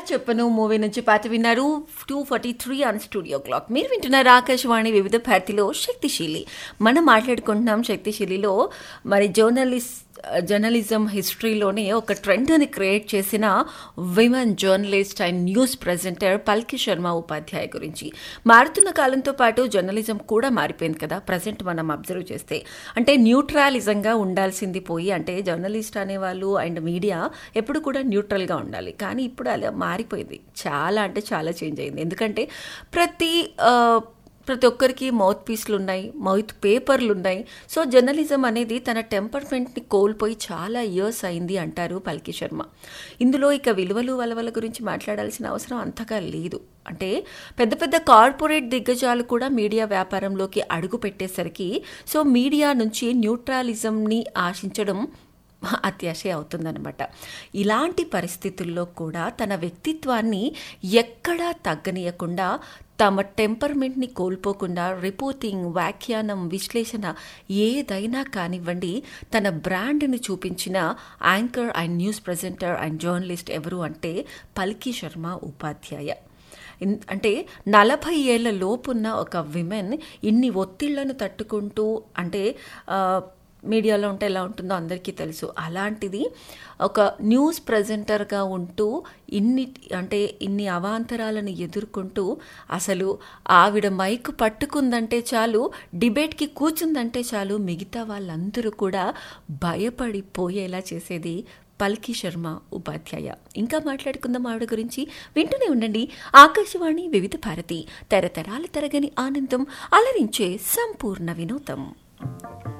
చెప్పను మూవీ నుంచి పాట విన్నారు two forty three on studio clock మీరు వింటున్నారు ఆకాశవాణి వివిధ భారతిలో శక్తిశీలి మనం మాట్లాడుకుంటున్నాం శక్తిశీలిలో మరి జర్నలిస్ట్ జర్నలిజం హిస్టరీలోనే ఒక ట్రెండ్ని క్రియేట్ చేసిన women journalist and news presenter Palki Sharma Upadhyay గురించి మారుతున్న కాలంతో పాటు జర్నలిజం కూడా మారిపోయింది కదా ప్రజెంట్ మనం అబ్జర్వ్ చేస్తే అంటే న్యూట్రలిజంగా ఉండాల్సింది పోయి అంటే జర్నలిస్ట్ అనేవాళ్ళు అండ్ మీడియా ఎప్పుడు కూడా న్యూట్రల్గా ఉండాలి కానీ ఇప్పుడు అలా మారిపోయింది చాలా అంటే చాలా చేంజ్ అయింది ఎందుకంటే ప్రతి ఆ, ప్రతి ఒక్కరికి మౌత్ పీస్లు ఉన్నాయి మౌత్ పేపర్లు ఉన్నాయి సో జర్నలిజం అనేది తన టెంపర్మెంట్ని కోల్పోయి చాలా ఇయర్స్ అయింది అంటారు పల్కి శర్మ ఇందులో ఇక విలువలు వలవల గురించి మాట్లాడాల్సిన అవసరం అంతగా లేదు అంటే పెద్ద పెద్ద కార్పొరేట్ దిగ్గజాలు కూడా మీడియా వ్యాపారంలోకి అడుగు పెట్టేసరికి సో మీడియా నుంచి న్యూట్రలిజంని ఆశించడం అత్యాశ అవుతుందన్నమాట ఇలాంటి పరిస్థితుల్లో కూడా తన వ్యక్తిత్వాన్ని ఎక్కడా తగ్గనీయకుండా తమ టెంపర్మెంట్ని కోల్పోకుండా రిపోర్టింగ్ వ్యాఖ్యానం విశ్లేషణ ఏదైనా కానివ్వండి తన బ్రాండ్ని చూపించిన anchor and news presenter and journalist ఎవరు అంటే పల్కి శర్మ ఉపాధ్యాయ ఇన్- అంటే నలభై ఏళ్ల లోపున్న ఒక విమెన్ ఇన్ని ఒత్తిళ్లను తట్టుకుంటూ అంటే ఆ, మీడియాలో ఉంటే ఎలా ఉంటుందో అందరికీ తెలుసు అలాంటిది ఒక న్యూస్ ప్రజెంటర్గా ఉంటూ ఇన్ని అంటే ఇన్ని అవాంతరాలను ఎదుర్కొంటూ అసలు ఆవిడ మైక్ పట్టుకుందంటే చాలు డిబేట్కి కూర్చుందంటే చాలు మిగతా వాళ్ళందరూ కూడా భయపడిపోయేలా చేసేది పల్కి శర్మ ఉపాధ్యాయ ఇంకా మాట్లాడుకుందాం ఆవిడ గురించి వింటూనే ఉండండి ఆకాశవాణి వివిధ భారతి తరతరాల తరగని ఆనందం అలరించే సంపూర్ణ వినోదం